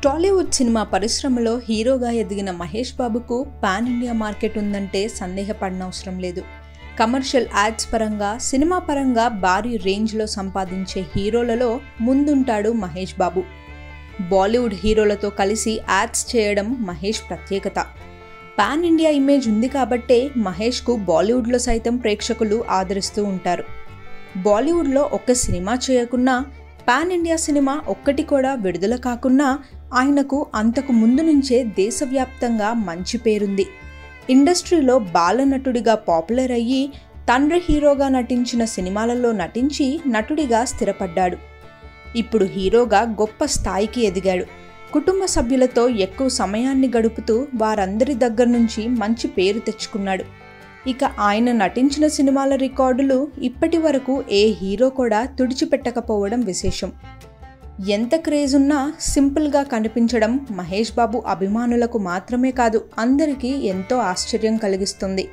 Tollywood cinema పరిశ్రమలో హీరోగా ఎదిగిన మహేష్ బాబుకు పాన్ ఇండియా మార్కెట్ ఉందంటే సందేహపడనవసరం లేదు కమర్షియల్ యాడ్స్ పరంగా సినిమా పరంగా భారీ రేంజ్లో సంపాదించే హీరోలలో ముందుంటాడు మహేష్ బాబు బాలీవుడ్ హీరోలతో కలిసి యాడ్స్ చేయడం మహేష్ ప్రత్యేకత పాన్ ఇండియా ఇమేజ్ ఉంది కాబట్టే మహేష్కు బాలీవుడ్లో సైతం ప్రేక్షకులు ఆదరిస్తూ ఉంటారు బాలీవుడ్లో ఒక్క సినిమా చేయకున్నా పాన్ ఇండియా సినిమా ఒక్కటి కూడా విడుదల కాకున్నా ఆయనకు అంతకు ముందు నుంచే దేశవ్యాప్తంగా మంచి పేరుంది ఇండస్ట్రీలో బాలనటుడిగా పాపులర్ అయ్యి తండ్రి హీరోగా నటించిన సినిమాలలో నటించి నటుడిగా స్థిరపడ్డాడు ఇప్పుడు హీరోగా గొప్ప స్థాయికి ఎదిగాడు కుటుంబ సభ్యులతో ఎక్కువ సమయాన్ని గడుపుతూ వారందరి దగ్గర నుంచి మంచి పేరు తెచ్చుకున్నాడు ఇక ఆయన నటించిన సినిమాల రికార్డులు ఇప్పటి వరకు ఏ హీరో కూడా తుడిచిపెట్టకపోవడం విశేషం ఎంత క్రేజ్ ఉన్నా సింపుల్గా కనిపించడం మహేష్ బాబు అభిమానులకు మాత్రమే కాదు అందరికీ ఎంతో ఆశ్చర్యం కలిగిస్తుంది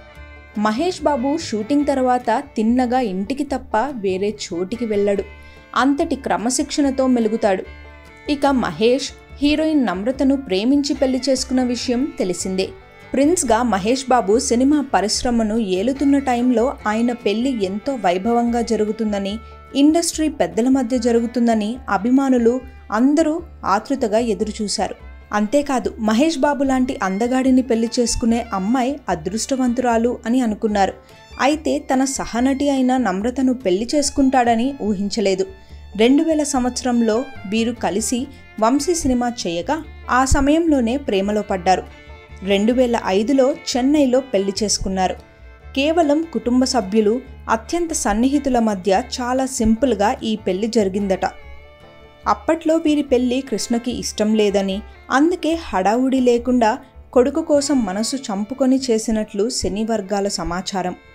మహేష్ బాబు షూటింగ్ తర్వాత తిన్నగా ఇంటికి తప్ప వేరే చోటికి వెళ్ళడు అంతటి క్రమశిక్షణతో మెలుగుతాడు ఇక మహేష్ హీరోయిన్ నమ్రతను ప్రేమించి పెళ్లి చేసుకున్న విషయం తెలిసిందే ప్రిన్స్గా మహేష్ బాబు సినిమా పరిశ్రమను ఏలుతున్న టైంలో ఆయన పెళ్లి ఎంతో వైభవంగా జరుగుతుందని ఇండస్ట్రీ పెద్దల మధ్య జరుగుతుందని అభిమానులు అందరూ ఆతృతగా ఎదురుచూశారు అంతేకాదు మహేష్ బాబు లాంటి అందగాడిని పెళ్లి చేసుకునే అమ్మాయి అదృష్టవంతురాలు అని అనుకున్నారు అయితే తన సహనటి అయిన నమ్రతను పెళ్లి చేసుకుంటాడని ఊహించలేదు రెండు వేల సంవత్సరంలో వీరు కలిసి వంశీ సినిమా చేయగా ఆ సమయంలోనే ప్రేమలో పడ్డారు రెండు వేల ఐదులో చెన్నైలో పెళ్లి చేసుకున్నారు కేవలం కుటుంబ సభ్యులు అత్యంత సన్నిహితుల మధ్య చాలా సింపుల్గా ఈ పెళ్లి జరిగిందట అప్పట్లో వీరి పెళ్లి కృష్ణకి ఇష్టం లేదని అందుకే హడావుడి లేకుండా కొడుకు కోసం మనసు చంపుకొని చేసినట్లు శని వర్గాల సమాచారం